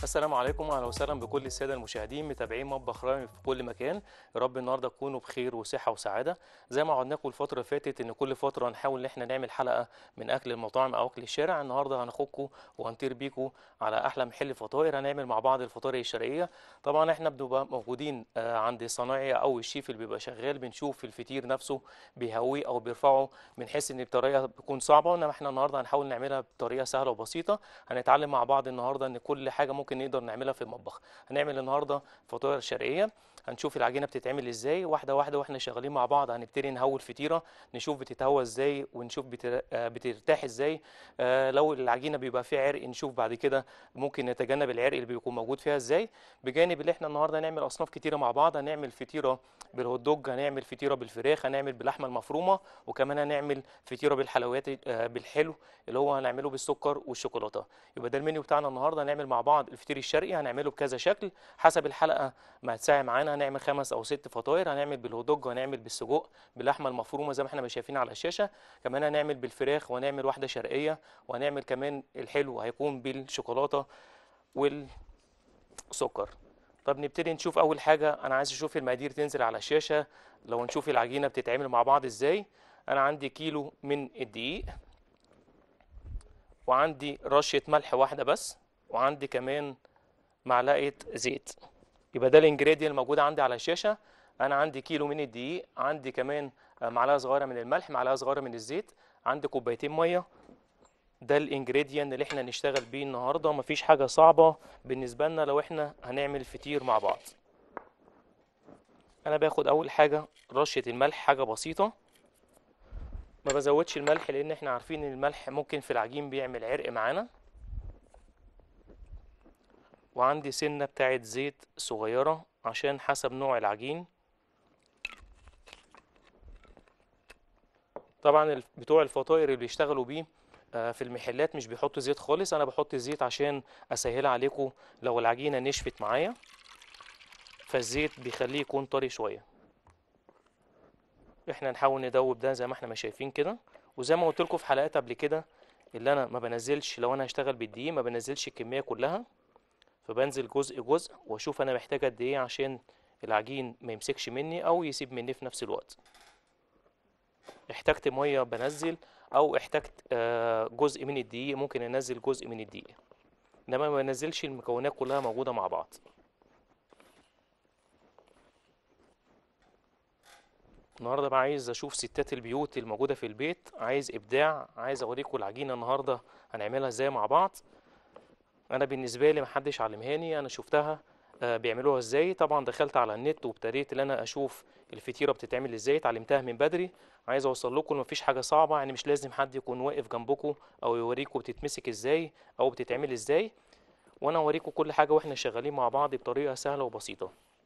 السلام عليكم واهلا وسهلا بكل الساده المشاهدين متابعين مطبخ رامي في كل مكان يا رب النهارده تكونوا بخير وصحه وسعاده زي ما وعدناكم الفتره اللي فاتت ان كل فتره نحاول ان احنا نعمل حلقه من اكل المطاعم او اكل الشارع النهارده هناخدكم وهنطير بيكم على احلى محل فطاير هنعمل مع بعض الفطاير الشرقيه طبعا احنا بنبقى موجودين آه، عند الصنايعي او الشيف اللي بيبقى شغال بنشوف الفطير نفسه بيهويه او بيرفعه بنحس ان الطريقه بتكون صعبه انما احنا النهارده هنحاول نعملها بطريقه سهله وبسيطه هنتعلم مع بعض النهارده ان كل حاجه ممكن نقدر نعملها في المطبخ هنعمل النهارده فطاير شرقيه هنشوف العجينه بتتعمل ازاي واحده واحده واحنا شغالين مع بعض هنبتدي نهوي الفطيره نشوف بتتهوى ازاي ونشوف بتر- آه، بترتاح ازاي آه، لو العجينه بيبقى فيها عرق نشوف بعد كده ممكن نتجنب العرق اللي بيكون موجود فيها ازاي بجانب اللي احنا النهارده هنعمل اصناف كتيره مع بعض هنعمل فطيره بالهوت دوج هنعمل فطيره بالفراخ هنعمل باللحمه المفرومه وكمان هنعمل فطيره بالحلويات آه، بالحلو اللي هو هنعمله بالسكر والشوكولاته يبقى ده المنيو بتاعنا النهارده هنعمل مع بعض الفطير الشرقي هنعمله بكذا شكل حسب الحلقه ما هتساعد معانا هنعمل خمس او ست فطاير هنعمل بالهوت دوج وهنعمل بالسجق باللحمه المفرومه زي ما احنا شايفين على الشاشه كمان هنعمل بالفراخ وهنعمل واحده شرقيه وهنعمل كمان الحلو هيكون بالشوكولاته والسكر طب نبتدي نشوف اول حاجه انا عايز اشوف المقادير تنزل على الشاشه لو نشوف العجينه بتتعمل مع بعض ازاي انا عندي كيلو من الدقيق وعندي رشه ملح واحده بس وعندي كمان معلقه زيت يبقى ده الانجريدينت الموجوده عندي على الشاشه انا عندي كيلو من الدقيق عندي كمان آه، معلقه صغيره من الملح معلقه صغيره من الزيت عندي كوبايتين ميه ده الانجريدينت اللي احنا نشتغل بيه النهارده مفيش حاجه صعبه بالنسبه لنا لو احنا هنعمل فطير مع بعض انا باخد اول حاجه رشه الملح حاجه بسيطه ما بزودش الملح لان احنا عارفين ان الملح ممكن في العجين بيعمل عرق معانا وعندي سنه بتاعت زيت صغيره عشان حسب نوع العجين طبعا الف- بتوع الفطاير اللي بيشتغلوا بيه آه، في المحلات مش بيحطوا زيت خالص انا بحط زيت عشان اسهلها عليكم لو العجينه نشفت معايا فالزيت بيخليه يكون طري شويه احنا نحاول ندوب ده زي ما احنا ما شايفين كده وزي ما قلت لكم في حلقات قبل كده اللي انا ما بنزلش لو انا هشتغل بالدقيق ما بنزلش الكميه كلها فبنزل جزء جزء واشوف انا محتاج قد ايه عشان العجين ما يمسكش مني او يسيب مني في نفس الوقت احتجت ميه بنزل او احتجت آه، جزء من الدقيق ممكن انزل جزء من الدقيق انما ما بنزلش المكونات كلها موجوده مع بعض النهارده بقى عايز اشوف ستات البيوت الموجوده في البيت عايز ابداع عايز اوريكم العجينه النهارده هنعملها ازاي مع بعض انا بالنسبه لي محدش علمهاني انا شفتها آه، بيعملوها ازاي طبعا دخلت على النت وابتديت ان انا اشوف الفطيره بتتعمل ازاي اتعلمتها من بدري عايز اوصل لكم ان مفيش حاجه صعبه يعني مش لازم حد يكون واقف جنبكم او يوريكم بتتمسك ازاي او بتتعمل ازاي وانا اوريكم كل حاجه واحنا شغالين مع بعض بطريقه سهله وبسيطه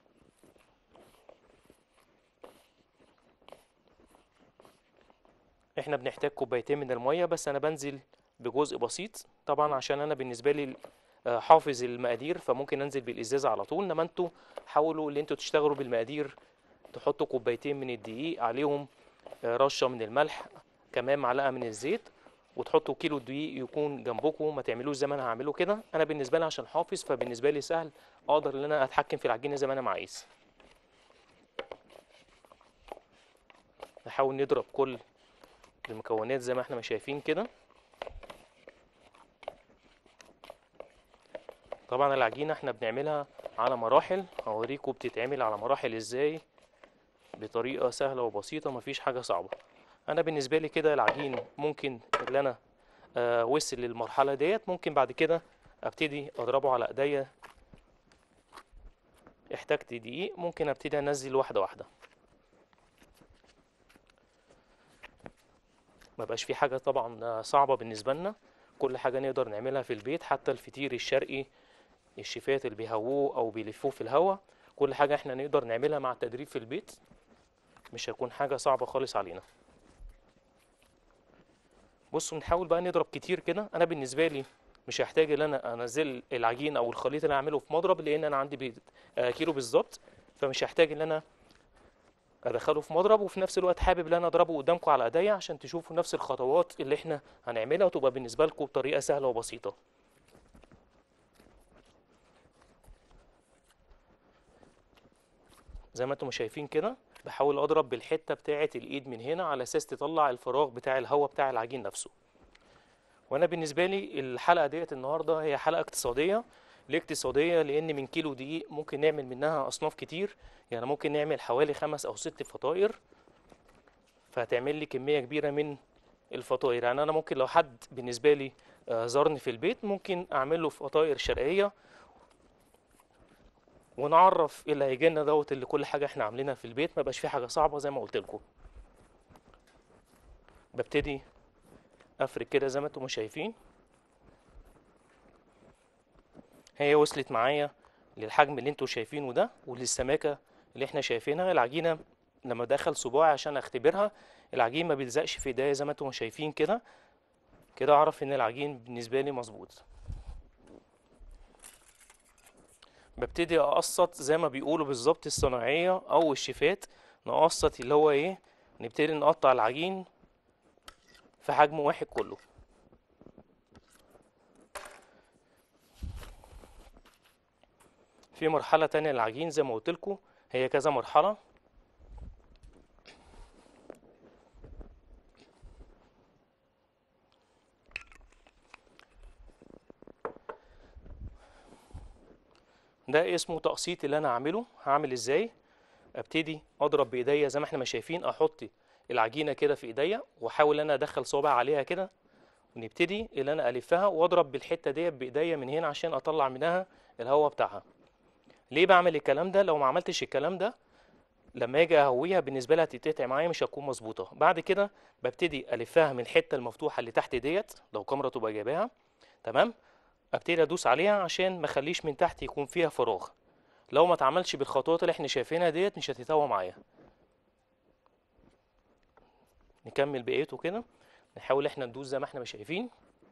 احنا بنحتاج كوبايتين من الميه بس انا بنزل بجزء بسيط طبعا عشان انا بالنسبه لي آه، حافظ المقادير فممكن انزل بالازازه على طول انما انتوا حاولوا ان انتوا تشتغلوا بالمقادير تحطوا كوبايتين من الدقيق عليهم آه، رشه من الملح كمان معلقه من الزيت وتحطوا كيلو دقيق يكون جنبكم ما تعملوش زي ما انا هعمله كده انا بالنسبه لي عشان حافظ فبالنسبه لي سهل اقدر ان انا اتحكم في العجينه زي ما انا عايز نحاول نضرب كل المكونات زي ما احنا ما شايفين كده طبعا العجينة احنا بنعملها على مراحل هوريكم بتتعمل على مراحل ازاي بطريقة سهلة وبسيطة مفيش حاجة صعبة انا بالنسبة لي كده العجين ممكن اللي انا آه وصل للمرحلة ديت ممكن بعد كده ابتدي اضربه على ايديا احتجت دقيق ممكن ابتدي انزل واحدة واحدة ما بقاش في حاجة طبعا آه، صعبة بالنسبة لنا كل حاجة نقدر نعملها في البيت حتى الفطير الشرقي الشيفات اللي بيهووه او بيلفوه في الهواء كل حاجة احنا نقدر نعملها مع التدريب في البيت مش هيكون حاجة صعبة خالص علينا بصوا نحاول بقى نضرب كتير كده انا بالنسبة لي مش هحتاج ان انا انزل العجين او الخليط اللي اعمله في مضرب لان انا عندي بي- آه، كيلو بالظبط فمش هحتاج ان انا ادخله في مضرب وفي نفس الوقت حابب ان انا اضربه قدامكم على ايديا عشان تشوفوا نفس الخطوات اللي احنا هنعملها وتبقى بالنسبه لكم بطريقه سهله وبسيطه زي ما انتم شايفين كده بحاول اضرب بالحته بتاعه الايد من هنا على اساس تطلع الفراغ بتاع الهواء بتاع العجين نفسه وانا بالنسبه لي الحلقه ديت النهارده هي حلقه اقتصاديه ليه اقتصاديه لان من كيلو دقيق ممكن نعمل منها اصناف كتير يعني ممكن نعمل حوالي خمس او ست فطاير فهتعمل لي كميه كبيره من الفطاير يعني انا ممكن لو حد بالنسبه لي آه، زارني في البيت ممكن اعمل له فطاير شرقيه ونعرف ايه اللي هيجي لنا دوت اللي كل حاجه احنا عاملينها في البيت ما يبقاش في حاجه صعبه زي ما قلت لكم ببتدي افرك كده زي ما انتم شايفين هي وصلت معايا للحجم اللي انتم شايفينه ده وللسماكه اللي احنا شايفينها العجينه لما دخل صباعي عشان اختبرها العجين ما بيلزقش في ايديا زي ما انتم شايفين كده كده اعرف ان العجين بالنسبه لي مظبوط ببتدي اقسط زي ما بيقولوا بالظبط الصناعيه او الشيفات نقسط اللي هو ايه نبتدي نقطع العجين في حجم واحد كله في مرحلة تانية للعجين زي ما قلت لكم هي كذا مرحلة ده اسمه تقسيط اللي انا هعمله هعمل ازاي ابتدي اضرب بايديا زي ما احنا ما شايفين احط العجينه كده في ايديا واحاول ان انا ادخل صابع عليها كده ونبتدي اللي انا الفها واضرب بالحته ديت بايديا من هنا عشان اطلع منها الهواء بتاعها ليه بعمل الكلام ده لو ما عملتش الكلام ده لما اجي اهويها بالنسبه لها تتقطع معايا مش هتكون مظبوطه بعد كده ببتدي الفها من الحته المفتوحه اللي تحت ديت لو كاميرا تبقى جايباها تمام ابتدي ادوس عليها عشان ما اخليش من تحت يكون فيها فراغ لو ما اتعملش بالخطوات اللي احنا شايفينها ديت مش هتتهوى معايا نكمل بقيته كده نحاول احنا ندوس زي ما احنا ما شايفين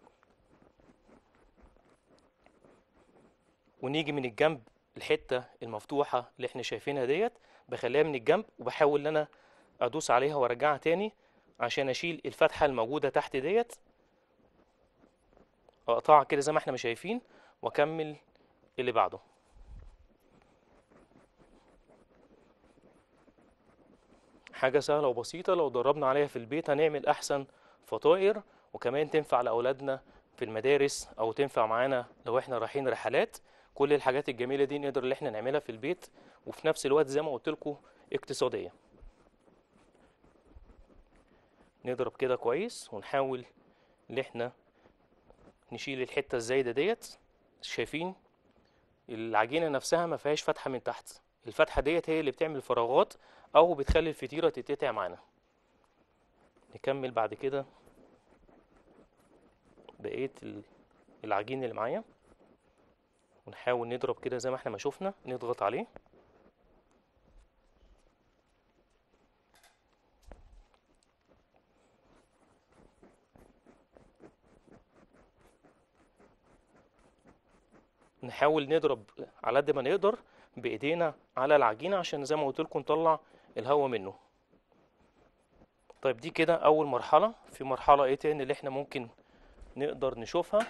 ونيجي من الجنب الحته المفتوحه اللي احنا شايفينها ديت بخليها من الجنب وبحاول ان انا ادوس عليها وارجعها تاني عشان اشيل الفتحه الموجوده تحت ديت اقطعها كده زي ما احنا ما شايفين واكمل اللي بعده حاجة سهلة وبسيطة لو دربنا عليها في البيت هنعمل أحسن فطائر وكمان تنفع لأولادنا في المدارس أو تنفع معانا لو احنا رايحين رحلات كل الحاجات الجميلة دي نقدر اللي احنا نعملها في البيت وفي نفس الوقت زي ما قلت لكم اقتصادية نضرب كده كويس ونحاول ان احنا نشيل الحتة الزايدة ديت شايفين العجينة نفسها ما فيهاش فتحة من تحت الفتحة ديت هي اللي بتعمل فراغات او بتخلي الفطيرة تتقطع معانا نكمل بعد كده بقية ال- العجين اللي معايا ونحاول نضرب كده زي ما احنا ما شفنا نضغط عليه نحاول نضرب على قد ما نقدر بايدينا على العجينه عشان زي ما قلت لكم نطلع الهواء منه طيب دي كده اول مرحله في مرحله ايه تاني اللي احنا ممكن نقدر نشوفها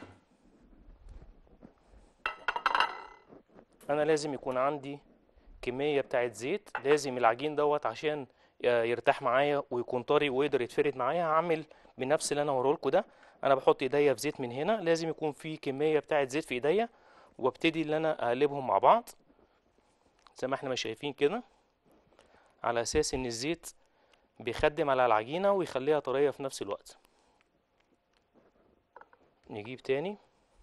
انا لازم يكون عندي كميه بتاعت زيت لازم العجين دوت عشان يرتاح معايا ويكون طري ويقدر يتفرد معايا هعمل بنفس اللي انا ورولكوا ده انا بحط ايديا في زيت من هنا لازم يكون في كميه بتاعت زيت في ايديا وابتدي ان انا اقلبهم مع بعض زي ما احنا ما شايفين كده على اساس ان الزيت بيخدم على العجينه ويخليها طريه في نفس الوقت نجيب تاني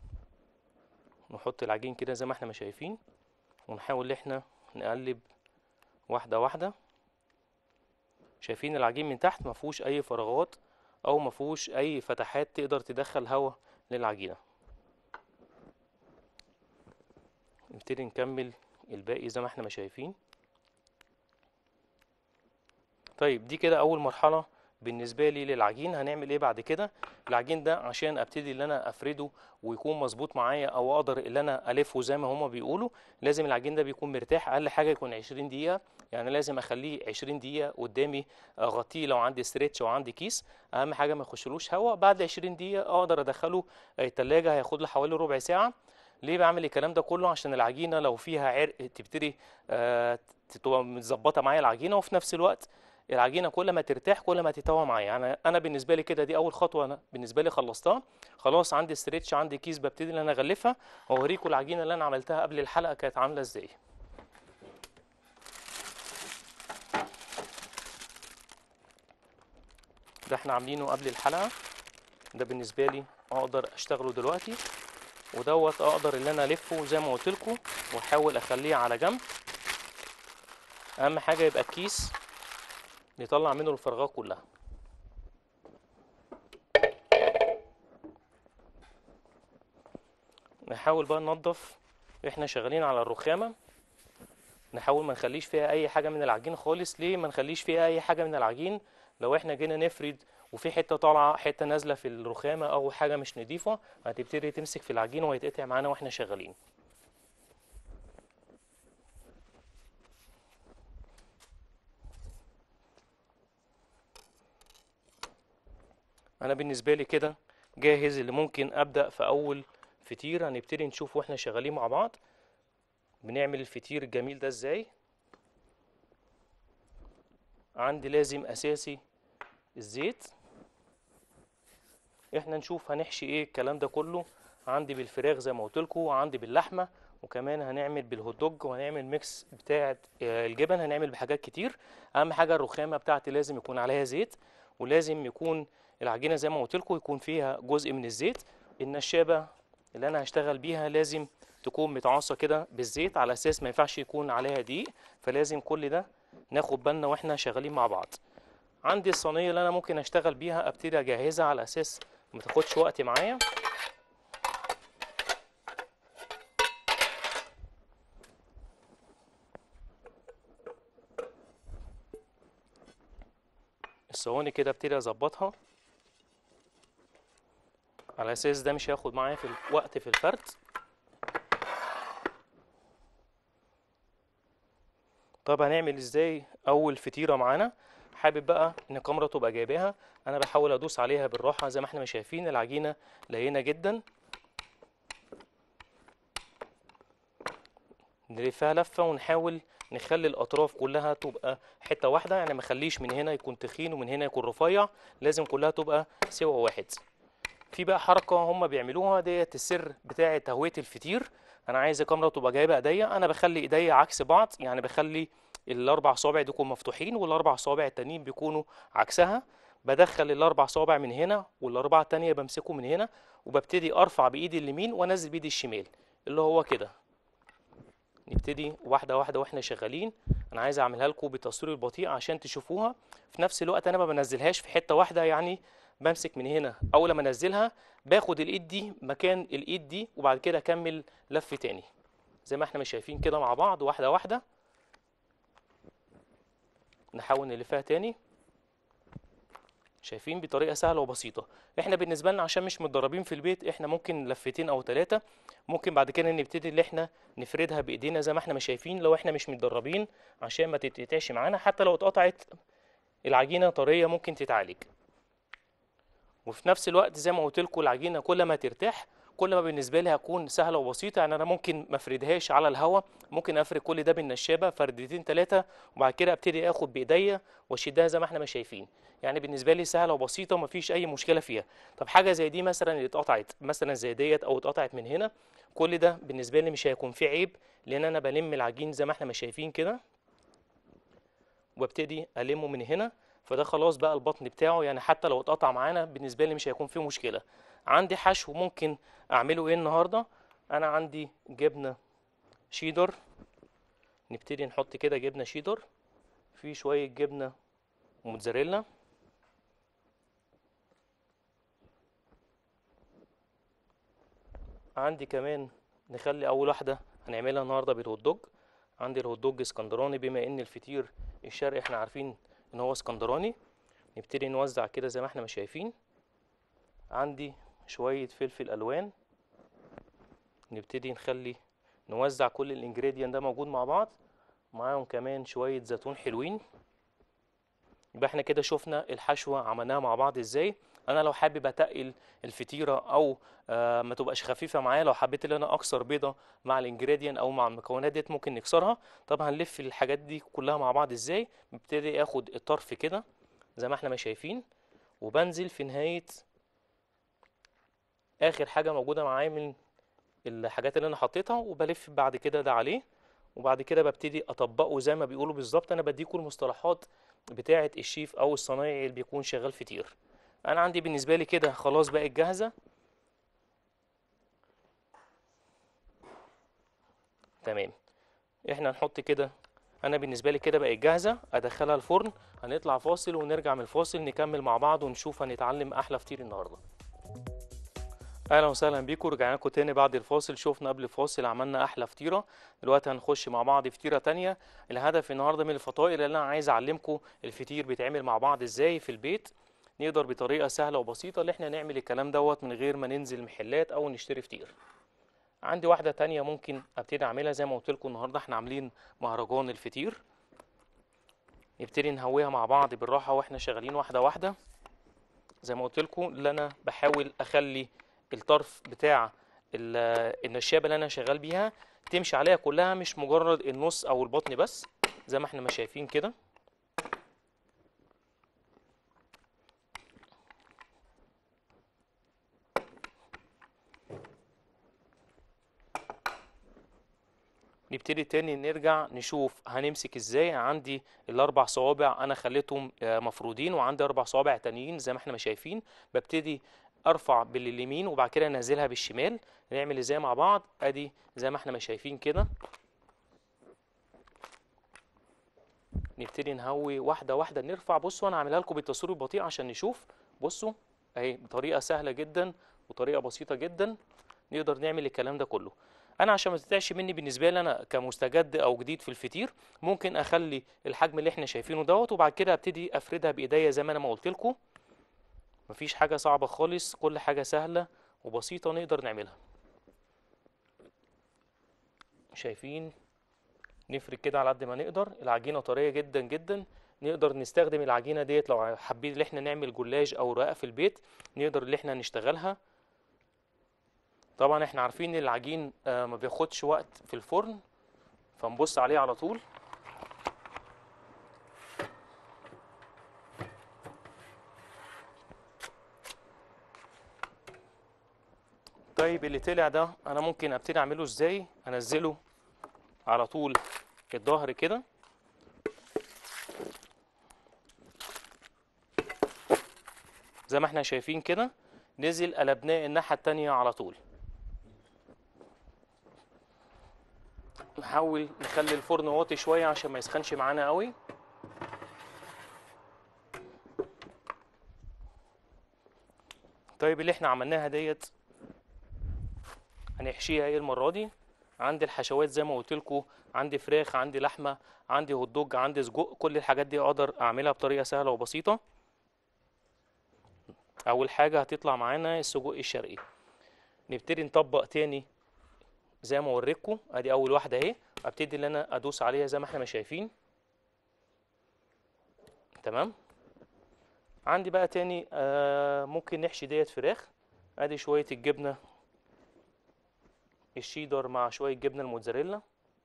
نحط العجين كده زي ما احنا ما شايفين ونحاول ان احنا نقلب واحده واحده شايفين العجين من تحت ما فيهوش اي فراغات او ما فيهوش اي فتحات تقدر تدخل هواء للعجينه نبتدي نكمل الباقي زي ما احنا ما شايفين طيب دي كده اول مرحله بالنسبه لي للعجين هنعمل ايه بعد كده العجين ده عشان ابتدي ان انا افرده ويكون مظبوط معايا او اقدر ان انا الفه زي ما هما بيقولوا لازم العجين ده بيكون مرتاح اقل حاجه يكون 20 دقيقه يعني لازم اخليه 20 دقيقه قدامي اغطيه لو عندي ستريتش او عندي كيس اهم حاجه ما يخشلوش هواء بعد 20 دقيقه اقدر ادخله التلاجة هياخد له حوالي ربع ساعه ليه بعمل الكلام ده كله عشان العجينه لو فيها عرق تبتدي آه، تبقى متظبطه معايا العجينه وفي نفس الوقت العجينه كل ما ترتاح كل ما تتوى معايا يعني انا بالنسبه لي كده دي اول خطوه انا بالنسبه لي خلصتها خلاص عندي ستريتش عندي كيس ببتدي ان انا اغلفها واوريكم العجينه اللي انا عملتها قبل الحلقه كانت عامله ازاي ده احنا عاملينه قبل الحلقه ده بالنسبه لي اقدر اشتغله دلوقتي ودوت اقدر ان انا الفه زي ما قلت لكم واحاول اخليه على جنب اهم حاجه يبقى الكيس نطلع منه الفراغات كلها نحاول بقى ننضف احنا شغالين على الرخامه نحاول ما نخليش فيها اي حاجه من العجين خالص ليه ما نخليش فيها اي حاجه من العجين لو احنا جينا نفرد وفي حته طالعه حته نازله في الرخامه او حاجه مش نظيفه هتبتدي تمسك في العجين وهيتقطع معانا واحنا شغالين انا بالنسبه لي كده جاهز اللي ممكن ابدا في اول فطير هنبتدي نشوف واحنا شغالين مع بعض بنعمل الفطير الجميل ده ازاي عندي لازم اساسي الزيت احنا نشوف هنحشي ايه الكلام ده كله عندي بالفراخ زي ما قلت لكم وعندي باللحمه وكمان هنعمل بالهوت دوج وهنعمل ميكس بتاعه آه، الجبن هنعمل بحاجات كتير اهم حاجه الرخامه بتاعتي لازم يكون عليها زيت ولازم يكون العجينه زي ما قلت لكم يكون فيها جزء من الزيت النشابه اللي انا هشتغل بيها لازم تكون متعصى كده بالزيت على اساس ما ينفعش يكون عليها دقيق فلازم كل ده ناخد بالنا واحنا شغالين مع بعض عندي الصينيه اللي انا ممكن اشتغل بيها ابتدي اجهزها على اساس ما تاخدش وقت معايا الصواني كده ابتدي اظبطها على اساس ده مش هياخد معايا في الوقت في الفرد طب هنعمل ازاي اول فطيره معانا حابب بقى ان الكاميرا تبقى جايباها انا بحاول ادوس عليها بالراحه زي ما احنا مش شايفين العجينه لينه جدا نلفها لفه ونحاول نخلي الاطراف كلها تبقى حته واحده يعني ما اخليش من هنا يكون تخين ومن هنا يكون رفيع لازم كلها تبقى سوا واحد في بقى حركه هم بيعملوها ديت السر بتاع تهويه الفطير انا عايز الكاميرا تبقى جايبه ايديا انا بخلي ايديا عكس بعض يعني بخلي الاربع صوابع دول يكونوا مفتوحين والاربع صوابع التانيين بيكونوا عكسها بدخل الاربع صوابع من هنا والاربعه التانيه بمسكه من هنا وببتدي ارفع بايدي اليمين وانزل بايدي الشمال اللي هو كده نبتدي واحده واحده واحنا شغالين انا عايز اعملها لكم بتصوير البطيء عشان تشوفوها في نفس الوقت انا ما بنزلهاش في حته واحده يعني بمسك من هنا اول ما انزلها باخد الايد دي مكان الايد دي وبعد كده اكمل لف تاني زي ما احنا مش شايفين كده مع بعض واحده واحده نحاول نلفها تاني شايفين بطريقه سهله وبسيطه احنا بالنسبه لنا عشان مش متدربين في البيت احنا ممكن لفتين او ثلاثه ممكن بعد كده نبتدي اللي احنا نفردها بايدينا زي ما احنا مش شايفين لو احنا مش متدربين عشان ما تتقطعش معانا حتى لو اتقطعت العجينه طريه ممكن تتعالج وفي نفس الوقت زي ما قلت لكم العجينه كل ما ترتاح كل ما بالنسبه لي هتكون سهله وبسيطه يعني انا ممكن ما افردهاش على الهواء ممكن افرد كل ده بالنشابه فردتين ثلاثه وبعد كده ابتدي اخد بايديا واشدها زي ما احنا ما شايفين يعني بالنسبه لي سهله وبسيطه وما فيش اي مشكله فيها طب حاجه زي دي مثلا اللي اتقطعت مثلا زي ديت او اتقطعت من هنا كل ده بالنسبه لي مش هيكون فيه عيب لان انا بلم العجين زي ما احنا ما شايفين كده وابتدي المه من هنا فده خلاص بقى البطن بتاعه يعني حتى لو اتقطع معانا بالنسبه لي مش هيكون فيه مشكله عندي حشو ممكن اعمله ايه النهارده انا عندي جبنه شيدر نبتدي نحط كده جبنه شيدر في شويه جبنه موتزاريلا عندي كمان نخلي اول واحده هنعملها النهارده بالهوت دوج عندي الهوت دوج اسكندراني بما ان الفطير الشرقي احنا عارفين ان هو اسكندراني نبتدي نوزع كده زي ما احنا ما شايفين عندي شويه فلفل الوان نبتدي نخلي نوزع كل الانجريدينت ده موجود مع بعض معاهم كمان شويه زيتون حلوين يبقى احنا كده شفنا الحشوه عملناها مع بعض ازاي انا لو حابب اتقل الفطيره او آه ما تبقاش خفيفه معايا لو حبيت ان انا اكسر بيضه مع الانجريدينت او مع المكونات ديت ممكن نكسرها طب هنلف الحاجات دي كلها مع بعض ازاي ببتدي اخد الطرف كده زي ما احنا ما شايفين وبنزل في نهايه اخر حاجه موجوده معايا من الحاجات اللي انا حطيتها وبلف بعد كده ده عليه وبعد كده ببتدي اطبقه زي ما بيقولوا بالظبط انا بديكم المصطلحات بتاعه الشيف او الصنايعي اللي بيكون شغال فطير انا عندي بالنسبه لي كده خلاص بقت جاهزه تمام احنا نحط كده انا بالنسبه لي كده بقت جاهزه ادخلها الفرن هنطلع فاصل ونرجع من الفاصل نكمل مع بعض ونشوف هنتعلم احلى فطير النهارده اهلا وسهلا بيكم رجعنا لكم تاني بعد الفاصل شفنا قبل الفاصل عملنا احلى فطيره دلوقتي هنخش مع بعض فطيره تانية الهدف النهارده من الفطائر اللي انا عايز اعلمكم الفطير بيتعمل مع بعض ازاي في البيت نقدر بطريقه سهله وبسيطه اللي احنا نعمل الكلام دوت من غير ما ننزل محلات او نشتري فطير عندي واحده تانية ممكن ابتدي اعملها زي ما قلت لكم النهارده احنا عاملين مهرجان الفطير نبتدي نهويها مع بعض بالراحه واحنا شغالين واحده واحده زي ما قلت لكم اللي انا بحاول اخلي الطرف بتاع ال- النشابه اللي انا شغال بيها تمشي عليها كلها مش مجرد النص او البطن بس زي ما احنا ما شايفين كده نبتدي تاني نرجع نشوف هنمسك ازاي عندي الاربع صوابع انا خليتهم آه، مفرودين وعندي اربع صوابع تانيين زي ما احنا ما شايفين ببتدي ارفع باليمين وبعد كده انزلها بالشمال نعمل ازاي مع بعض ادي زي ما احنا ما شايفين كده نبتدي نهوي واحده واحده نرفع بصوا انا عاملها لكم بالتصوير البطيء عشان نشوف بصوا اهي بطريقه سهله جدا وطريقه بسيطه جدا نقدر نعمل الكلام ده كله انا عشان ما تتعش مني بالنسبه لي انا كمستجد او جديد في الفطير ممكن اخلي الحجم اللي احنا شايفينه دوت وبعد كده ابتدي افردها بايديا زي ما انا ما قلت لكم مفيش حاجه صعبه خالص كل حاجه سهله وبسيطه نقدر نعملها شايفين نفرد كده على قد ما نقدر العجينه طريه جدا جدا نقدر نستخدم العجينه ديت لو حابين ان احنا نعمل جلاج او رقاق في البيت نقدر ان احنا نشتغلها طبعا احنا عارفين ان العجين آه، ما بياخدش وقت في الفرن فنبص عليه على طول طيب اللي طلع ده انا ممكن ابتدي اعمله ازاي انزله على طول الظهر كده زي ما احنا شايفين كده نزل قلبناه الناحية التانية على طول نحاول نخلي الفرن واطي شوية عشان ما يسخنش معانا قوي طيب اللي احنا عملناها ديت هنحشيها ايه المرة دي عندي الحشوات زي ما قلت لكم عندي فراخ عندي لحمة عندي هوت دوج عندي سجق كل الحاجات دي اقدر اعملها بطريقة سهلة وبسيطة اول حاجة هتطلع معانا السجق الشرقي نبتدي نطبق تاني زي ما اوريكم ادي اول واحده اهي ابتدي ان انا ادوس عليها زي ما احنا ما شايفين تمام عندي بقى تاني آه ممكن نحشي ديت فراخ ادي شويه الجبنه الشيدر مع شويه جبنه الموتزاريلا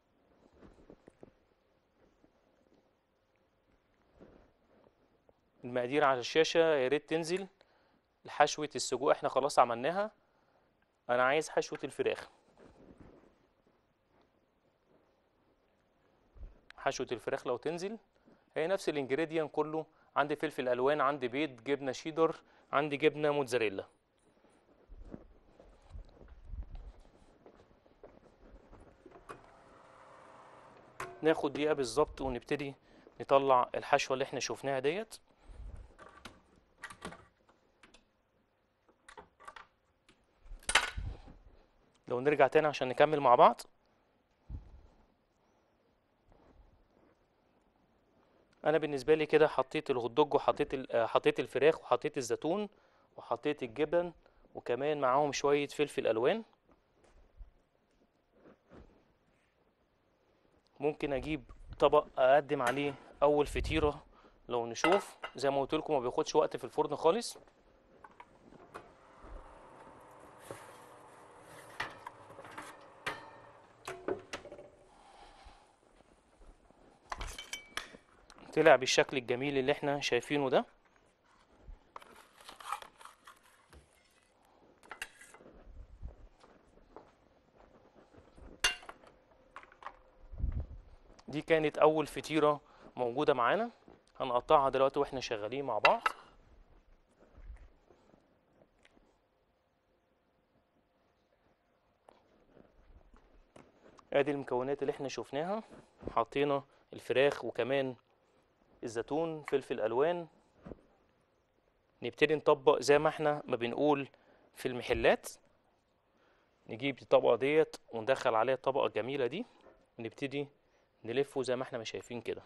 المقادير على الشاشه يا ريت تنزل حشوه السجق احنا خلاص عملناها انا عايز حشوه الفراخ حشوة الفراخ لو تنزل هي نفس الانجريدينت كله عندي فلفل الوان عندي بيض جبنه شيدر عندي جبنه موتزاريلا ناخد دقيقه بالظبط ونبتدي نطلع الحشوه اللي احنا شفناها ديت لو نرجع تاني عشان نكمل مع بعض انا بالنسبه لي كده حطيت الهوت دوج وحطيت ال- آه، حطيت الفراخ وحطيت الزيتون وحطيت الجبن وكمان معاهم شويه فلفل الوان ممكن اجيب طبق اقدم عليه اول فطيره لو نشوف زي ما قلت لكم ما بياخدش وقت في الفرن خالص طلع بالشكل الجميل اللي احنا شايفينه ده دي كانت اول فطيرة موجودة معانا هنقطعها دلوقتي واحنا شغالين مع بعض ادي المكونات اللي احنا شفناها حطينا الفراخ وكمان الزيتون فلفل الوان نبتدي نطبق زي ما احنا ما بنقول في المحلات نجيب الطبقة ديت وندخل عليها الطبقة الجميلة دي ونبتدي نلفه زي ما احنا ما شايفين كده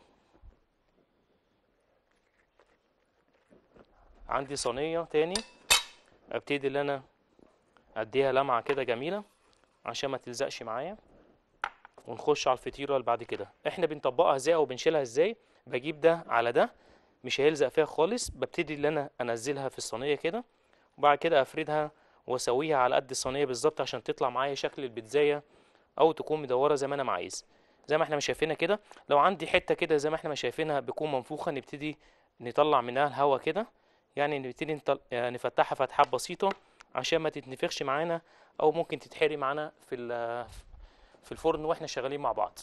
عندي صينية تاني ابتدي ان انا اديها لمعة كده جميلة عشان ما تلزقش معايا ونخش على الفطيرة اللي بعد كده احنا بنطبقها ازاي او بنشيلها ازاي بجيب ده على ده مش هيلزق فيها خالص ببتدي ان انا انزلها في الصينية كده وبعد كده افردها واسويها على قد الصينية بالظبط عشان تطلع معايا شكل البيتزاية او تكون مدورة زي ما انا ما عايز زي ما احنا ما شايفينها كده لو عندي حتة كده زي ما احنا ما شايفينها بتكون منفوخة نبتدي نطلع منها الهواء كده يعني نبتدي نطل... يعني نفتحها فتحات بسيطة عشان ما تتنفخش معانا او ممكن تتحرق معانا في ال- في الفرن واحنا شغالين مع بعض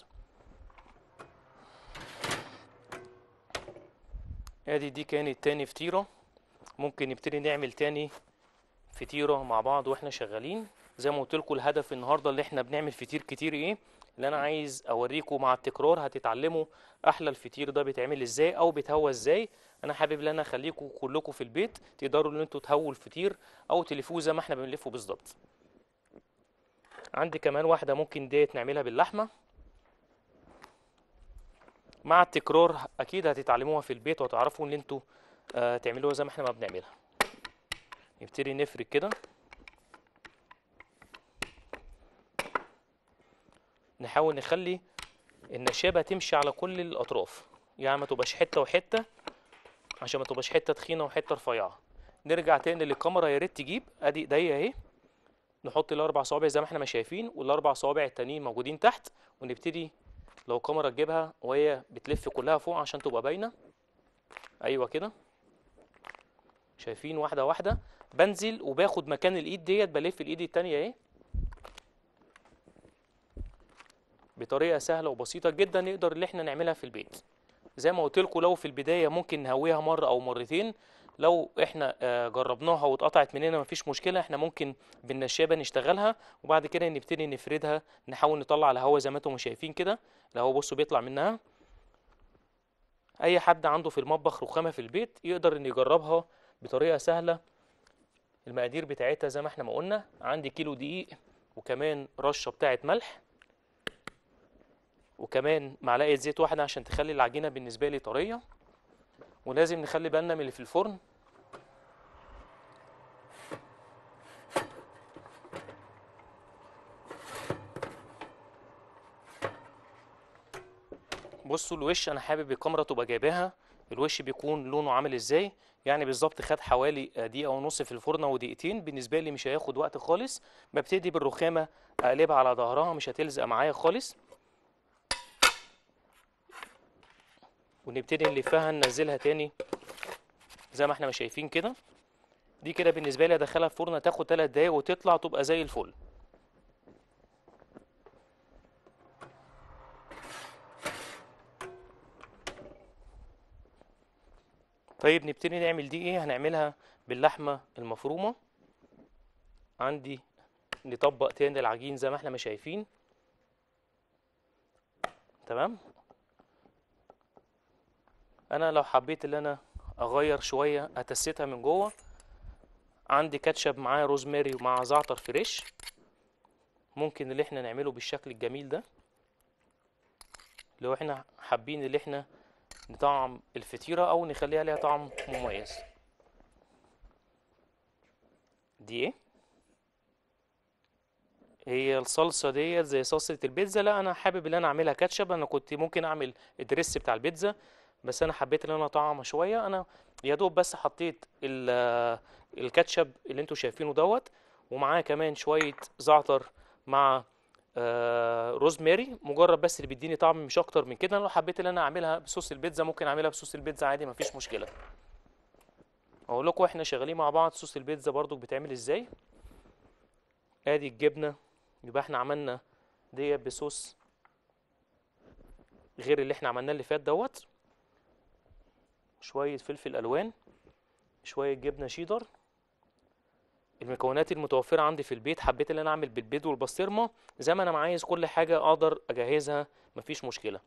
ادي دي كانت تاني فطيرة ممكن نبتدي نعمل تاني فطيرة مع بعض واحنا شغالين زي ما قلت لكم الهدف النهارده اللي احنا بنعمل فطير كتير ايه اللي انا عايز اوريكم مع التكرار هتتعلموا احلى الفطير ده بيتعمل ازاي او بيتهوى ازاي انا حابب ان انا اخليكم كلكم في البيت تقدروا ان انتوا تهووا الفطير او تلفوه زي ما احنا بنلفه بالظبط عندي كمان واحدة ممكن ديت نعملها باللحمة مع التكرار اكيد هتتعلموها في البيت وهتعرفوا ان انتوا آه تعملوها زي ما احنا ما بنعملها نبتدي نفرد كده نحاول نخلي النشابة تمشي على كل الأطراف يعني ما تبقاش حتة وحتة عشان ما تبقاش حتة تخينة وحتة رفيعة نرجع تاني للكاميرا يا ريت تجيب ادي ايديا اهي نحط الاربع صوابع زي ما احنا ما شايفين والاربع صوابع التانيين موجودين تحت ونبتدي لو الكاميرا تجيبها وهي بتلف كلها فوق عشان تبقى باينة ايوه كده شايفين واحدة واحدة بنزل وباخد مكان الايد ديت بلف الايد التانية اهي بطريقه سهله وبسيطه جدا نقدر اللي احنا نعملها في البيت زي ما قلت لكم لو في البدايه ممكن نهويها مره او مرتين لو احنا آه، جربناها واتقطعت مننا مفيش مشكله احنا ممكن بالنشابه نشتغلها وبعد كده نبتدي نفردها نحاول نطلع الهواء زي ما انتم شايفين كده الهواء بصوا بيطلع منها اي حد عنده في المطبخ رخامه في البيت يقدر ان يجربها بطريقه سهله المقادير بتاعتها زي ما احنا ما قلنا عندي كيلو دقيق وكمان رشه بتاعه ملح وكمان معلقه زيت واحده عشان تخلي العجينه بالنسبه لي طريه ولازم نخلي بالنا من اللي في الفرن بصوا الوش انا حابب الكاميرا تبقى جايباها الوش بيكون لونه عامل ازاي يعني بالظبط خد حوالي دقيقه ونص في الفرن او دقيقتين بالنسبه لي مش هياخد وقت خالص ببتدي بالرخامه اقلبها على ظهرها مش هتلزق معايا خالص ونبتدي نلفها ننزلها تاني زي ما احنا ما شايفين كده دي كده بالنسبه لي ادخلها الفرن تاخد 3 دقايق وتطلع تبقى زي الفل طيب نبتدي نعمل دي ايه هنعملها باللحمه المفرومه عندي نطبق تاني العجين زي ما احنا ما شايفين تمام انا لو حبيت ان انا اغير شويه اتستها من جوه عندي كاتشب معاه روزماري ومع زعتر فريش ممكن اللي احنا نعمله بالشكل الجميل ده لو احنا حابين اللي احنا نطعم الفطيره او نخليها ليها طعم مميز دي ايه هي الصلصه ديت زي صلصه البيتزا لا انا حابب ان انا اعملها كاتشب انا كنت ممكن اعمل الدريس بتاع البيتزا بس انا حبيت ان انا اطعمها شويه انا يا دوب بس حطيت ال- الكاتشب اللي انتوا شايفينه دوت ومعاه كمان شويه زعتر مع آه روزماري مجرد بس اللي بيديني طعم مش اكتر من كده لو حبيت ان انا اعملها بصوص البيتزا ممكن اعملها بصوص البيتزا عادي مفيش مشكله اقول لكم احنا شغالين مع بعض صوص البيتزا برضو بتعمل ازاي ادي الجبنه يبقى احنا عملنا ديت بصوص غير اللي احنا عملناه اللي فات دوت شويه فلفل الوان شويه جبنه شيدر المكونات المتوفره عندي في البيت حبيت ان انا اعمل بالبيض والبسطرمه زي ما انا عايز كل حاجه اقدر اجهزها مفيش مشكله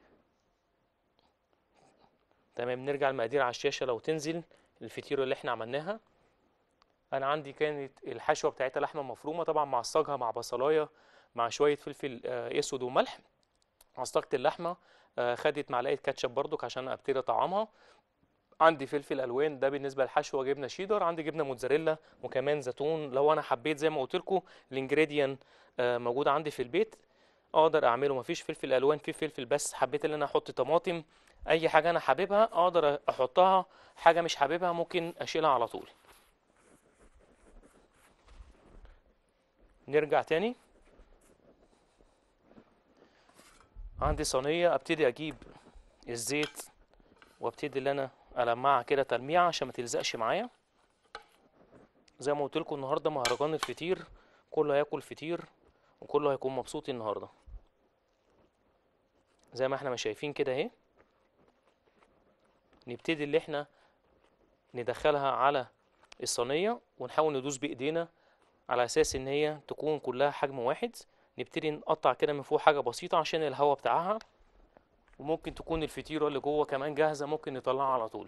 تمام نرجع المقادير على الشاشه لو تنزل الفطيره اللي احنا عملناها انا عندي كانت الحشوه بتاعتها لحمه مفرومه طبعا معصجها مع بصلايه مع شويه فلفل آه، اسود وملح عصجت اللحمه آه، خدت معلقه كاتشب برضك عشان ابتدي اطعمها عندي فلفل الوان ده بالنسبه للحشوه جبنه شيدر عندي جبنه موتزاريلا وكمان زيتون لو انا حبيت زي ما قلت لكم الانجريديان موجود عندي في البيت اقدر اعمله مفيش فلفل الوان في فلفل بس حبيت ان انا احط طماطم اي حاجه انا حاببها اقدر احطها حاجه مش حاببها ممكن اشيلها على طول نرجع تاني عندي صينيه ابتدي اجيب الزيت وابتدي ان انا المعها كده تلميعه عشان ما تلزقش معايا زي ما قلت لكم النهارده مهرجان الفطير كله هياكل فطير وكله هيكون مبسوط النهارده زي ما احنا ما شايفين كده اهي نبتدي اللي احنا ندخلها على الصينيه ونحاول ندوس بايدينا على اساس ان هي تكون كلها حجم واحد نبتدي نقطع كده من فوق حاجه بسيطه عشان الهواء بتاعها وممكن تكون الفطيره اللي جوه كمان جاهزه ممكن نطلعها على طول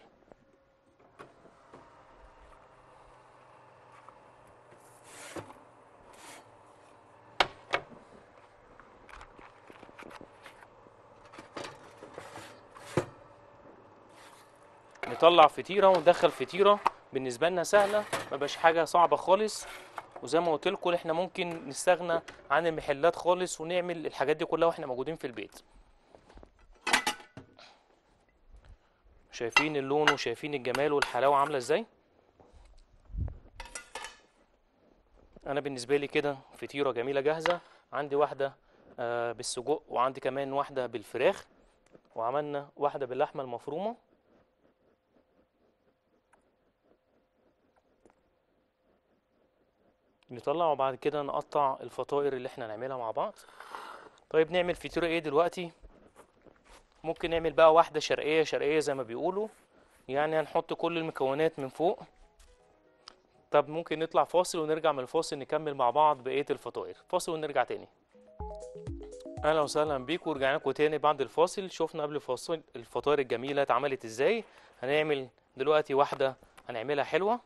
نطلع فطيره وندخل فطيره بالنسبه لنا سهله ما بقاش حاجه صعبه خالص وزي ما قلت لكم احنا ممكن نستغنى عن المحلات خالص ونعمل الحاجات دي كلها واحنا موجودين في البيت شايفين اللون وشايفين الجمال والحلاوه عامله ازاي انا بالنسبه لي كده فطيره جميله جاهزه عندي واحده آه، بالسجق وعندي كمان واحده بالفراخ وعملنا واحده باللحمه المفرومه نطلع وبعد كده نقطع الفطائر اللي احنا نعملها مع بعض طيب نعمل فطيرة ايه دلوقتي ممكن نعمل بقى واحدة شرقية شرقية زي ما بيقولوا يعني هنحط كل المكونات من فوق طب ممكن نطلع فاصل ونرجع من الفاصل نكمل مع بعض بقية الفطائر فاصل ونرجع تاني اهلا وسهلا بيكم ورجعنا لكم تاني بعد الفاصل شفنا قبل الفاصل الفطائر الجميلة اتعملت ازاي هنعمل دلوقتي واحدة هنعملها حلوة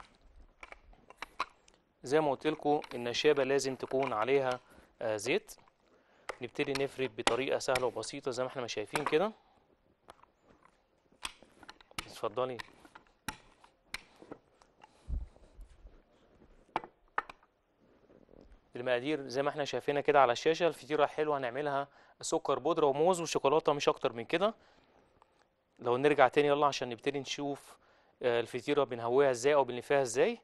زي ما قلت لكم النشابة لازم تكون عليها آه، زيت نبتدي نفرد بطريقة سهلة وبسيطة زي ما احنا ما شايفين كده اتفضلي المقادير زي ما احنا شايفينها كده على الشاشة الفطيرة حلوة هنعملها سكر بودرة وموز وشوكولاتة مش أكتر من كده لو نرجع تاني يلا عشان نبتدي نشوف آه، الفطيرة بنهويها ازاي أو بنلفها ازاي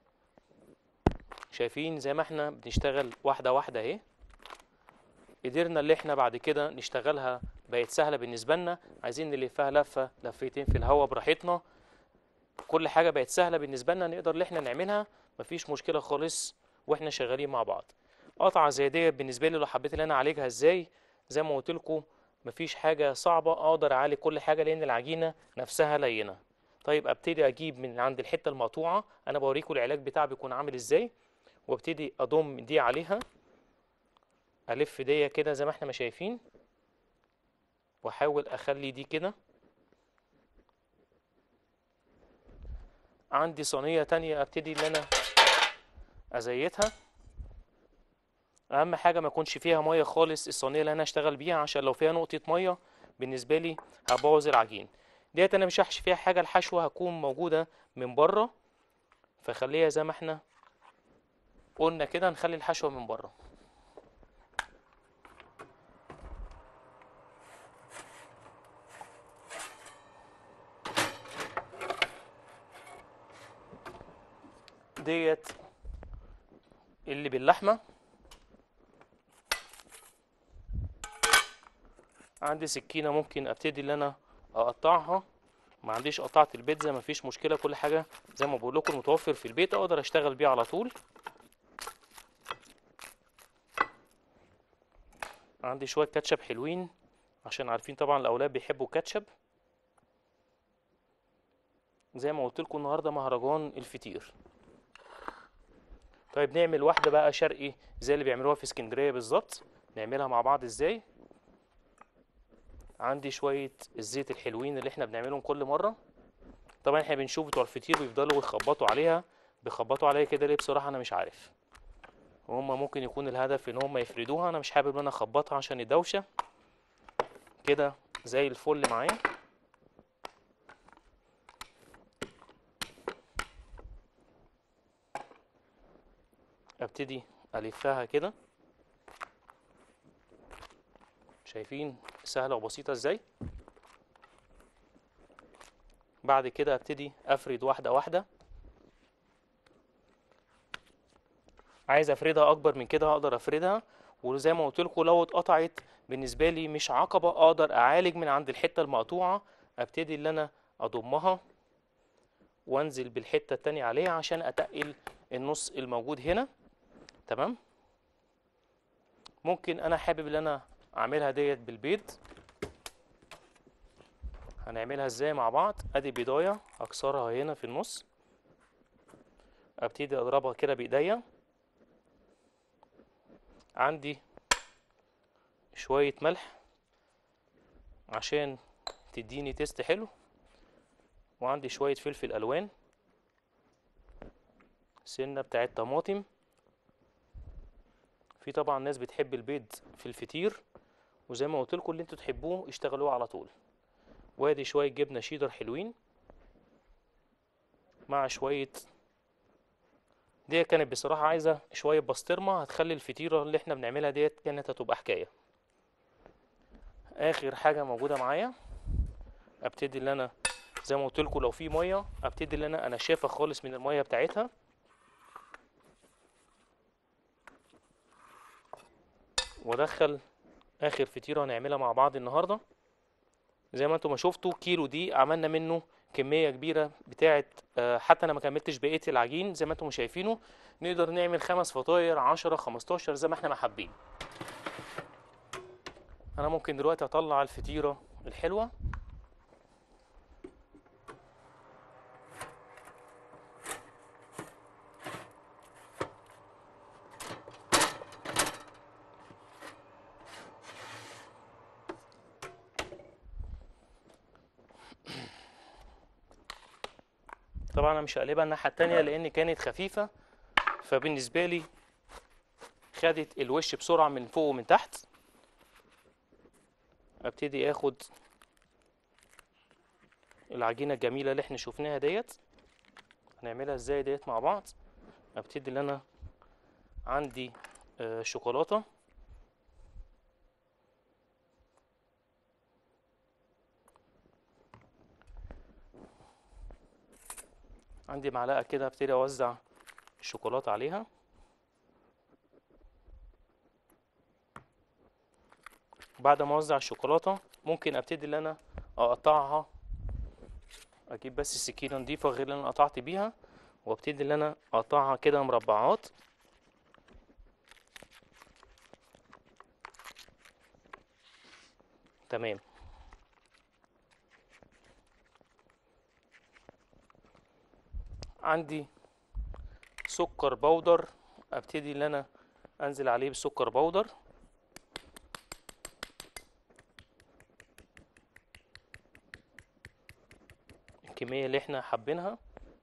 شايفين زي ما احنا بنشتغل واحدة واحدة اهي قدرنا اللي احنا بعد كده نشتغلها بقت سهلة بالنسبة لنا عايزين نلفها لفة لفتين في الهواء براحتنا كل حاجة بقت سهلة بالنسبة لنا نقدر اللي احنا نعملها مفيش مشكلة خالص واحنا شغالين مع بعض قطعة زي دي بالنسبة لي لو حبيت ان انا اعالجها ازاي زي ما قلت لكم مفيش حاجة صعبة اقدر اعالج كل حاجة لان العجينة نفسها لينة طيب ابتدي اجيب من عند الحتة المقطوعة انا بوريكم العلاج بتاعي بيكون عامل ازاي وابتدي اضم دي عليها الف دي كده زي ما احنا ما شايفين واحاول اخلي دي كده عندي صينية تانية ابتدي ان انا ازيتها اهم حاجة ما يكونش فيها مية خالص الصينية اللي انا هشتغل بيها عشان لو فيها نقطة مية بالنسبة لي هبوظ العجين ديت انا مش هحشي فيها حاجة الحشوة هتكون موجودة من بره فخليها زي ما احنا قلنا كده نخلي الحشوة من بره ديت اللي باللحمة عندي سكينه ممكن ابتدي ان انا اقطعها ما عنديش قطعه البيتزا ما فيش مشكله كل حاجه زي ما بقول لكم متوفر في البيت اقدر اشتغل بيه على طول عندي شويه كاتشب حلوين عشان عارفين طبعا الاولاد بيحبوا الكاتشب زي ما قلت لكم النهارده مهرجان الفطير طيب نعمل واحده بقى شرقي زي اللي بيعملوها في اسكندريه بالظبط نعملها مع بعض ازاي عندي شويه الزيت الحلوين اللي احنا بنعملهم كل مره طبعا احنا بنشوف بتوع الفطير بيفضلوا يخبطوا عليها بيخبطوا عليها كده ليه بصراحه انا مش عارف وهم ممكن يكون الهدف ان هم يفردوها انا مش حابب ان انا اخبطها عشان الدوشه كده زي الفل معايا ابتدي الفها كده شايفين سهله وبسيطه ازاي بعد كده ابتدي افرد واحده واحده عايز افردها اكبر من كده هقدر افردها وزي ما قلت لكم لو اتقطعت بالنسبه لي مش عقبه اقدر اعالج من عند الحته المقطوعه ابتدي ان انا اضمها وانزل بالحته التانية عليها عشان اتقل النص الموجود هنا تمام ممكن انا حابب ان انا اعملها ديت بالبيض هنعملها ازاي مع بعض ادي بيضايه اكسرها هنا في النص ابتدي اضربها كده بايديا عندي شويه ملح عشان تديني تيست حلو وعندي شويه فلفل الوان سنه بتاعت طماطم في طبعا ناس بتحب البيض في الفطير وزي ما قلت لكم اللي انتوا تحبوه اشتغلوه على طول وادي شويه جبنه شيدر حلوين مع شويه دي كانت بصراحه عايزه شويه بسطرمه هتخلي الفطيره اللي احنا بنعملها ديت كانت هتبقى حكايه اخر حاجه موجوده معايا ابتدي ان انا زي ما قلت لكم لو في ميه ابتدي ان انا انشفها خالص من الميه بتاعتها وادخل اخر فطيره هنعملها مع بعض النهارده زي ما انتم ما شفتوا كيلو دي عملنا منه كميه كبيره بتاعه آه، حتى انا ما كملتش بقيه العجين زي ما انتم شايفينه نقدر نعمل خمس فطاير 10 15 زي ما احنا ما حابين انا ممكن دلوقتي اطلع الفطيره الحلوه طبعا انا مش هقلبها الناحيه التانية لان كانت خفيفه فبالنسبه لي خدت الوش بسرعه من فوق ومن تحت ابتدي اخد العجينه الجميله اللي احنا شفناها ديت هنعملها ازاي ديت مع بعض ابتدي ان انا عندي آه، شوكولاته عندي معلقه كده ابتدي اوزع الشوكولاته عليها بعد ما اوزع الشوكولاته ممكن ابتدي ان انا اقطعها اجيب بس السكينه نضيفه غير اللي انا قطعت بيها وابتدي ان انا اقطعها كده مربعات تمام عندي سكر بودر ابتدي ان انا انزل عليه بسكر بودر الكمية اللي احنا حابينها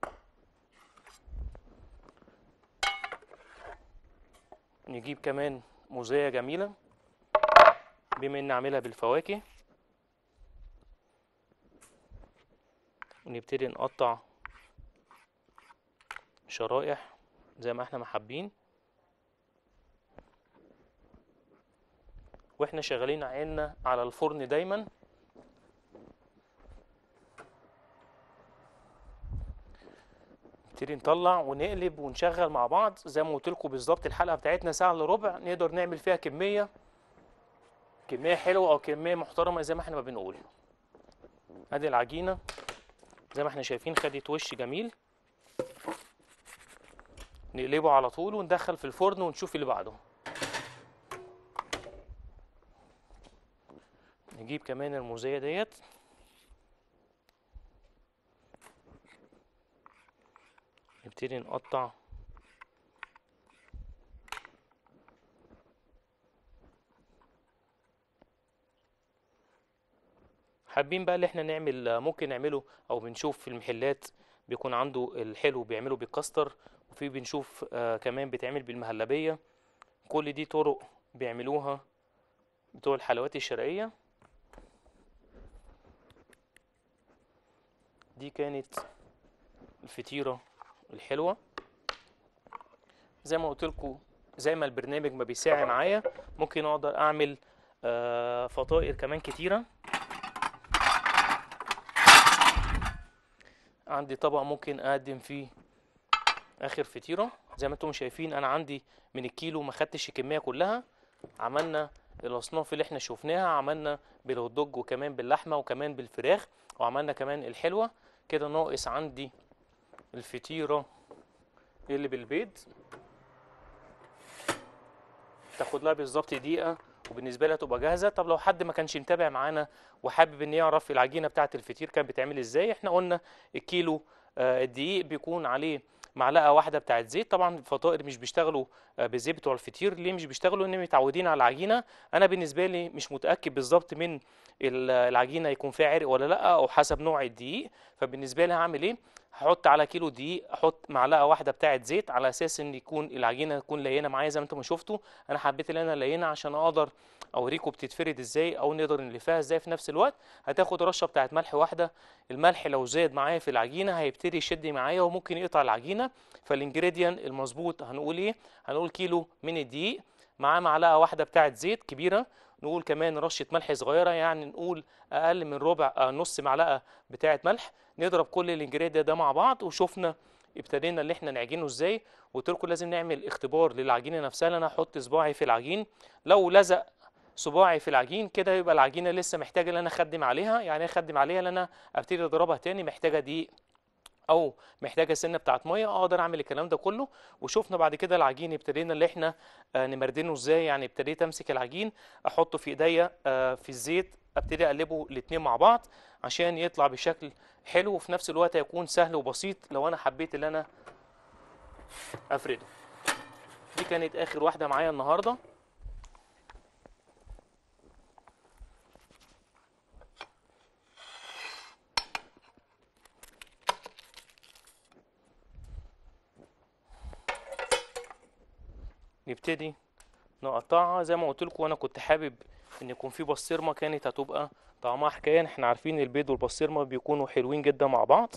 نجيب كمان موزية جميلة بما ان اعملها بالفواكه ونبتدي نقطع شرائح زي ما احنا ما حابين واحنا شغالين عيننا على الفرن دايما نبتدي نطلع ونقلب ونشغل مع بعض زي ما قلت لكم بالظبط الحلقه بتاعتنا ساعه الا ربع نقدر نعمل فيها كميه كميه حلوه او كميه محترمه زي ما احنا ما بنقول ادي العجينه زي ما احنا شايفين خدت وش جميل نقلبه على طول وندخل في الفرن ونشوف اللي بعده نجيب كمان الموزية ديت نبتدي نقطع حابين بقى اللي احنا نعمل ممكن نعمله او بنشوف في المحلات بيكون عنده الحلو بيعمله بالكاستر وفي بنشوف آه كمان بيتعمل بالمهلبية كل دي طرق بيعملوها بتوع الحلويات الشرقية دي كانت الفطيرة الحلوة زي ما قلت لكم زي ما البرنامج ما بيساعي معايا ممكن اقدر اعمل آه فطائر كمان كتيرة عندي طبق ممكن اقدم فيه اخر فطيره زي ما انتم شايفين انا عندي من الكيلو ما خدتش الكميه كلها عملنا الاصناف اللي احنا شفناها عملنا بالهوت دوج وكمان باللحمه وكمان بالفراخ وعملنا كمان الحلوه كده ناقص عندي الفطيره اللي بالبيض تاخد لها بالظبط دقيقه وبالنسبه لها تبقى جاهزه طب لو حد ما كانش متابع معانا وحابب ان يعرف العجينه بتاعه الفطير كانت بتعمل ازاي احنا قلنا الكيلو آه، الدقيق بيكون عليه معلقه واحده بتاعه زيت طبعا الفطائر مش بيشتغلوا آه، بالزيت بتوع الفطير ليه مش بيشتغلوا انهم متعودين على العجينه انا بالنسبه لي مش متاكد بالظبط من ال- العجينه يكون فيها عرق ولا لا او حسب نوع الدقيق فبالنسبه لي هعمل ايه هحط على كيلو دقيق احط معلقه واحده بتاعه زيت على اساس ان يكون العجينه تكون لينه معايا زي ما انتم شفتوا انا حبيت ان انا لينه عشان اقدر اوريكم بتتفرد ازاي او نقدر نلفها ازاي في نفس الوقت هتاخد رشه بتاعه ملح واحده الملح لو زاد معايا في العجينه هيبتدي يشد معايا وممكن يقطع العجينه فالانجريديان المظبوط هنقول ايه هنقول كيلو من الدقيق معاه معلقه واحده بتاعه زيت كبيره نقول كمان رشه ملح صغيره يعني نقول اقل من ربع آه، نص معلقه بتاعه ملح نضرب كل الانجريديان ده مع بعض وشفنا ابتدينا اللي احنا نعجنه ازاي وقلت لكم لازم نعمل اختبار للعجينه نفسها ان انا احط صباعي في العجين لو لزق صباعي في العجين كده يبقى العجينه لسه محتاجه ان انا اخدم عليها يعني ايه اخدم عليها ان انا ابتدي اضربها تاني محتاجه دقيق او محتاجه سنه بتاعت ميه اقدر اعمل الكلام ده كله وشفنا بعد كده العجين ابتدينا اللي احنا آه، نمردنه ازاي يعني ابتديت امسك العجين احطه في ايديا آه، في الزيت ابتدي اقلبه الاتنين مع بعض عشان يطلع بشكل حلو وفي نفس الوقت هيكون سهل وبسيط لو انا حبيت ان انا افرده دي كانت اخر واحده معايا النهارده نبتدي نقطعها زي ما قلت لكم انا كنت حابب ان يكون في بسطرمه كانت هتبقى طعمها حكايه احنا عارفين البيض والبسطرمه بيكونوا حلوين جدا مع بعض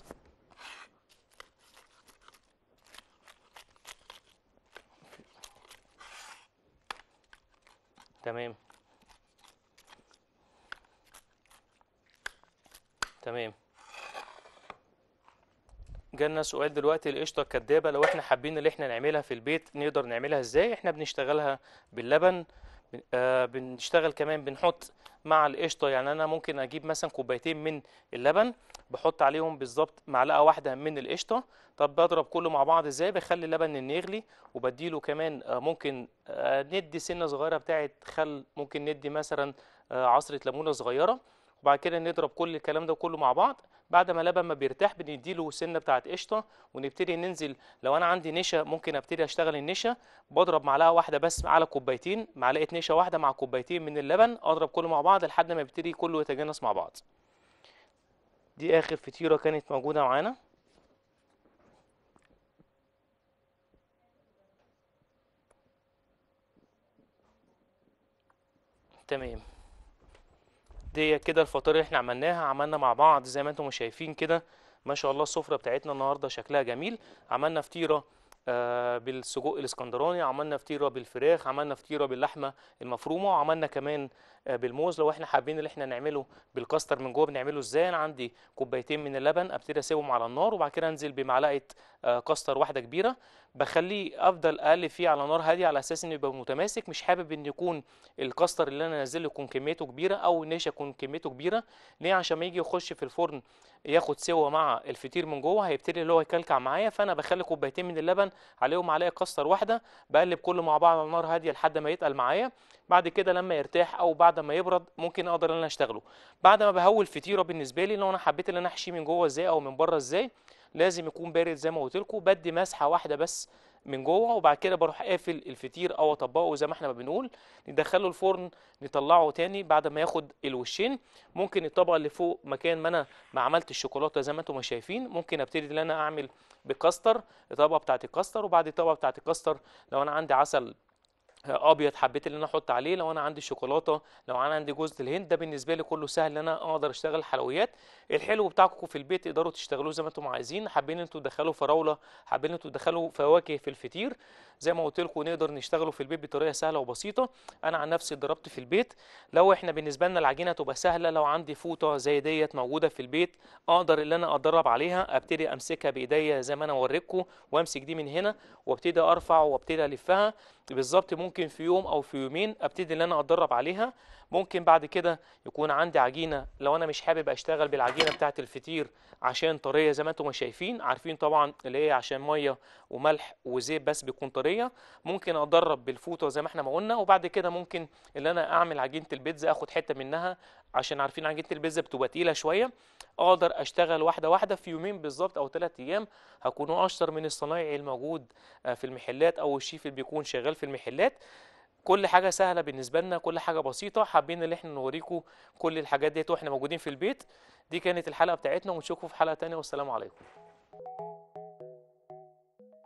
تمام تمام جالنا سؤال دلوقتي القشطه الكدابه لو احنا حابين اللي احنا نعملها في البيت نقدر نعملها ازاي احنا بنشتغلها باللبن بن- آه بنشتغل كمان بنحط مع القشطه يعني انا ممكن اجيب مثلا كوبايتين من اللبن بحط عليهم بالظبط معلقه واحده من القشطه طب بضرب كله مع بعض ازاي بخلي اللبن إن يغلي وبديله كمان آه ممكن آه ندي سنه صغيره بتاعه خل ممكن ندي مثلا آه عصره ليمونه صغيره وبعد كده نضرب كل الكلام ده كله مع بعض بعد ما اللبن ما بيرتاح بنديله سنه بتاعت قشطه ونبتدي ننزل لو انا عندي نشا ممكن ابتدي اشتغل النشا بضرب معلقه واحده بس على كوبايتين معلقه نشا واحده مع كوبايتين من اللبن اضرب كله مع بعض لحد ما يبتدي كله يتجانس مع بعض دي اخر فطيره كانت موجوده معانا تمام دي كده الفطار اللي احنا عملناها عملنا مع بعض زي ما انتم شايفين كده ما شاء الله السفرة بتاعتنا النهارده شكلها جميل عملنا فطيرة آه، بالسجق الاسكندراني عملنا فطيرة بالفراخ عملنا فطيرة باللحمة المفرومة وعملنا كمان آه، بالموز لو احنا حابين ان احنا نعمله بالكاستر من جوه بنعمله ازاي انا عندي كوبايتين من اللبن ابتدي اسيبهم على النار وبعد كده انزل بمعلقه آه، كاستر واحده كبيره بخليه افضل اقلب فيه على نار هاديه على اساس انه يبقى متماسك مش حابب ان يكون الكاستر اللي انا نازله يكون كميته كبيره او النشا يكون كميته كبيره ليه عشان ما يجي يخش في الفرن ياخد سوا مع الفطير من جوه هيبتدي اللي هو يكلكع معايا فانا بخلي كوبايتين من اللبن عليهم معلقه كاستر واحده بقلب كله مع بعض على نار هاديه لحد ما يتقل معايا بعد كده لما يرتاح او بعد ما يبرد ممكن اقدر ان انا اشتغله بعد ما بهوي الفطيره بالنسبه لي لو انا حبيت ان انا احشيه من جوه ازاي او من بره ازاي لازم يكون بارد زي ما قلت لكم بدي مسحه واحده بس من جوه وبعد كده بروح قافل الفطير او اطبقه زي ما احنا ما بنقول ندخله الفرن نطلعه تاني بعد ما ياخد الوشين ممكن الطبقه اللي فوق مكان ما انا ما عملت الشوكولاته زي ما انتم ما شايفين ممكن ابتدي ان انا اعمل بكاستر الطبقه بتاعت الكاستر وبعد الطبقه بتاعت الكاستر لو انا عندي عسل ابيض حبيت ان انا احط عليه لو انا عندي شوكولاته لو انا عندي جوز الهند ده بالنسبه لي كله سهل ان انا اقدر اشتغل حلويات الحلو بتاعكم في البيت تقدروا تشتغلوه زي ما انتم عايزين حابين انتوا تدخلوا فراوله حابين انتوا تدخلوا فواكه في الفطير زي ما قلت لكم نقدر نشتغله في البيت بطريقه سهله وبسيطه انا عن نفسي ضربت في البيت لو احنا بالنسبه لنا العجينه تبقى سهله لو عندي فوطه زي ديت موجوده في البيت اقدر ان انا اتدرب عليها ابتدي امسكها بايديا زي ما انا اوريكم وامسك دي من هنا وابتدي ارفع وابتدي الفها بالظبط ممكن في يوم او في يومين ابتدي ان انا اتدرب عليها ممكن بعد كده يكون عندي عجينه لو انا مش حابب اشتغل بالعجينه بتاعه الفطير عشان طريه زي ما انتم شايفين عارفين طبعا اللي هي عشان ميه وملح وزيت بس بيكون طريه ممكن ادرب بالفوطه زي ما احنا ما قلنا وبعد كده ممكن ان انا اعمل عجينه البيتزا اخد حته منها عشان عارفين عجينه البيتزا بتبقى تقيله شويه اقدر اشتغل واحده واحده في يومين بالظبط او ثلاث ايام هكون اشطر من الصنايعي الموجود آه، في المحلات او الشيف اللي بيكون شغال في المحلات كل حاجه سهله بالنسبه لنا كل حاجه بسيطه حابين ان احنا نوريكم كل الحاجات ديت واحنا موجودين في البيت دي كانت الحلقه بتاعتنا ونشوفكم في حلقه تانية والسلام عليكم